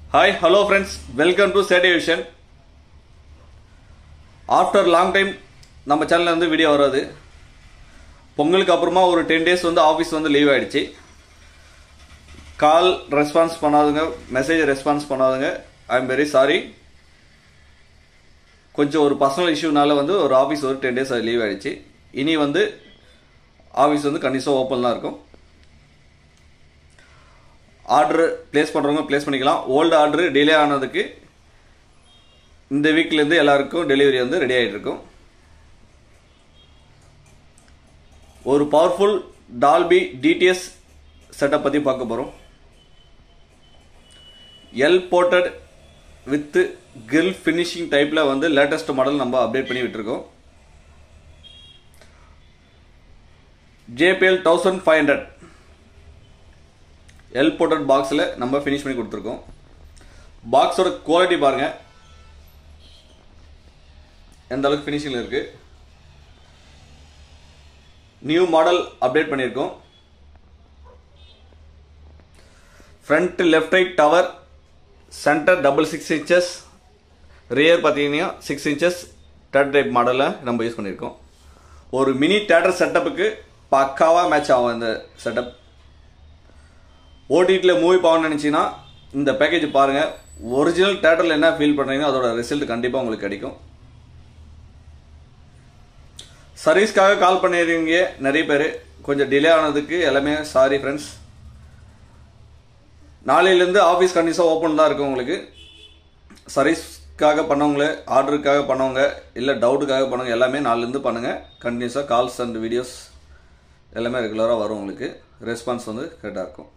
hi hello friends welcome to சேட்டிவிஷன் after long time நம்ம சேனல்ல இருந்து வீடியோ வராது பொங்கலுக்கு அப்புறமா ஒரு டென் டேஸ் வந்து ஆஃபீஸ் வந்து லீவ் ஆயிடுச்சு கால் ரெஸ்பான்ஸ் பண்ணாதுங்க மெசேஜ் ரெஸ்பான்ஸ் பண்ணாதுங்க ஐ எம் வெரி சாரி கொஞ்சம் ஒரு பர்சனல் இஷ்யூனால வந்து ஒரு ஆஃபீஸ் ஒரு டென் டேஸ் லீவ் ஆயிடுச்சு இனி வந்து ஆஃபீஸ் வந்து கண்டிப்பாக ஓப்பன் தான் இருக்கும் ஆர்டர் ப்ளேஸ் பண்ணுறவங்க ப்ளேஸ் பண்ணிக்கலாம் ஓல்டு ஆர்டர் டிலே ஆனதுக்கு இந்த வீக்லேருந்து எல்லாருக்கும் டெலிவரி வந்து ரெடி ஆகிட்டு இருக்கும் ஒரு பவர்ஃபுல் டால்பி டிடிஎஸ் செட்டப் பற்றி பார்க்க போகிறோம் L ported with grill finishing டைப்பில் வந்து லேட்டஸ்ட் மாடல் நம்ம அப்டேட் பண்ணி விட்டுருக்கோம் JBL thousand five hundred L ported பாக்ஸில் நம்ம ஃபினிஷ் பண்ணி கொடுத்துருக்கோம் பாக்ஸோட குவாலிட்டி பாருங்கள் எந்த அளவுக்கு ஃபினிஷிங்கில் இருக்குது நியூ மாடல் அப்டேட் பண்ணியிருக்கோம் front left right tower centre double six inches rear பார்த்தீங்கன்னா சிக்ஸ் இன்ச்சஸ் தேர்ட் டைப் மாடலில் நம்ம யூஸ் பண்ணியிருக்கோம் ஒரு மினி தேட்டர் செட்டப்புக்கு பக்காவாக மேட்ச் ஆகும் இந்த செட்டப் ஓடிடியில் மூவி பார்க்கணும்னு நினச்சிங்கன்னா இந்த பேக்கேஜ் பாருங்கள் ஒரிஜினல் தேட்டரில் என்ன ஃபீல் பண்ணுறீங்களோ அதோட ரிசல்ட் கண்டிப்பாக உங்களுக்கு கிடைக்கும் சர்வீஸ்க்காக கால் பண்ணிடுறீங்க நிறைய பேர் கொஞ்சம் டிலே ஆனதுக்கு எல்லாமே சாரி ஃப்ரெண்ட்ஸ் நாளையிலேருந்து ஆஃபீஸ் கண்டிப்பாக ஓப்பன் தான் இருக்கும் உங்களுக்கு சர்வீஸ்க்காக பண்ணவங்களே ஆர்டருக்காக பண்ணவங்க இல்லை டவுட்டுக்காக பண்ணவங்க எல்லாமே நாலுலேருந்து பண்ணுங்கள் கண்டினியூஸாக கால்ஸ் அண்ட் வீடியோஸ் எல்லாமே ரெகுலராக வரும் உங்களுக்கு ரெஸ்பான்ஸ் வந்து கரெக்டாக இருக்கும்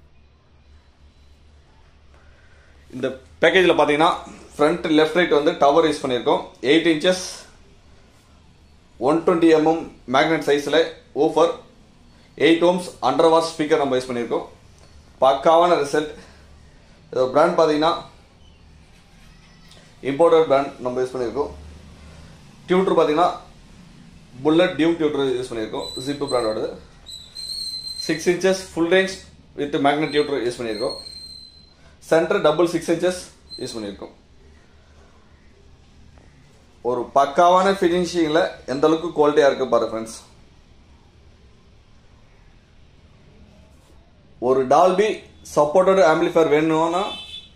இந்த பேக்கேஜில் பார்த்தீங்கன்னா ஃப்ரண்ட் லெஃப்ட் ரைட் வந்து டவர் யூஸ் பண்ணியிருக்கோம் eight inches one twenty MM magnet சைஸில் woofer eight ohms under wash speaker நம்ம யூஸ் பண்ணியிருக்கோம் பக்காவான ரிசல்ட் இது பிராண்ட் பார்த்தீங்கன்னா இம்போர்ட்டட் பிராண்ட் நம்ம யூஸ் பண்ணியிருக்கோம் டியூட்டர் பார்த்தீங்கன்னா புல்லட் டியூ டியூட்டர் யூஸ் பண்ணியிருக்கோம் ஜிப்பு பிராண்டோடது six inches full range with magnet tweeter use பண்ணியிருக்கோம் centre double six inches use பண்ணியிருக்கோம் ஒரு பக்காவான ஃபினிஷிங்கில் எந்த அளவுக்கு குவாலிட்டியாக இருக்கு பாரு ஃப்ரெண்ட்ஸ் ஒரு டால்பி சப்போர்ட்டட் ஆம்பிளிஃபயர் வேணும்னா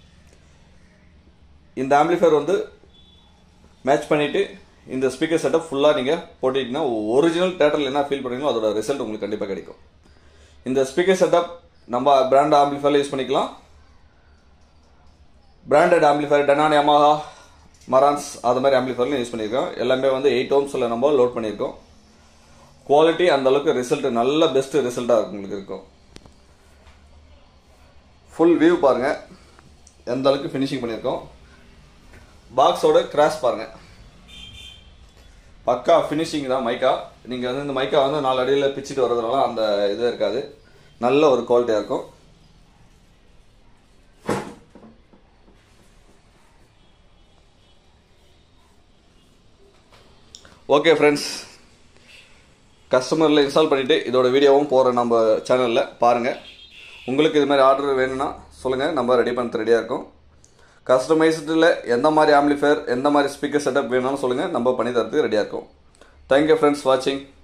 இந்த ஆம்பிளிஃபயர் வந்து மேட்ச் பண்ணிட்டு இந்த ஸ்பீக்கர் செட்டப் ஃபுல்லாக நீங்கள் போட்டிங்கன்னா ஒரிஜினல் தேட்டரில் என்ன ஃபீல் பண்ணுறீங்களோ அதோட ரிசல்ட் உங்களுக்கு கண்டிப்பாக கிடைக்கும் இந்த ஸ்பீக்கர் செட்டப் நம்ம பிராண்ட் ஆம்பிளிஃபயரில் யூஸ் பண்ணிக்கலாம் branded amplifier Denon Yamaha Marantz அது மாதிரி ஆம்பிளிஃபயர்லையும் யூஸ் பண்ணியிருக்கோம் எல்லாமே வந்து எயிட் ஓம்ஸில் நம்ம லோட் பண்ணியிருக்கோம் குவாலிட்டி அந்த அளவுக்கு ரிசல்ட் நல்ல பெஸ்ட் ரிசல்ட்டாக இருக்கும் உங்களுக்கு இருக்கும் ஃபுல் வியூ பாருங்கள் எந்த அளவுக்கு ஃபினிஷிங் பண்ணியிருக்கோம் பாக்ஸோட கிராஸ் பாருங்கள் பக்கா ஃபினிஷிங் தான் மைக்கா நீங்கள் வந்து இந்த மைக்கா வந்து நாலு அடியில் பிச்சுட்டு வர்றதுனால அந்த இது இருக்காது நல்ல ஒரு குவாலிட்டியாக இருக்கும் ஓகே ஃப்ரெண்ட்ஸ் கஸ்டமரில் இன்ஸ்டால் பண்ணிவிட்டு இதோட வீடியோவும் போகிற நம்ம சேனலில் பாருங்கள் உங்களுக்கு இது மாதிரி ஆர்டர் வேணும்னா சொல்லுங்கள் நம்ம ரெடி பண்ண ரெடியாக இருக்கும் கஸ்டமைஸ்டில் எந்த மாதிரி ஆம்பிளிஃபயர் எந்த மாதிரி ஸ்பீக்கர் செட்டப் வேணும்னு சொல்லுங்கள் நம்ம பண்ணி தரதுக்கு ரெடியாக இருக்கும் தேங்க்யூ ஃப்ரெண்ட்ஸ் வாட்சிங்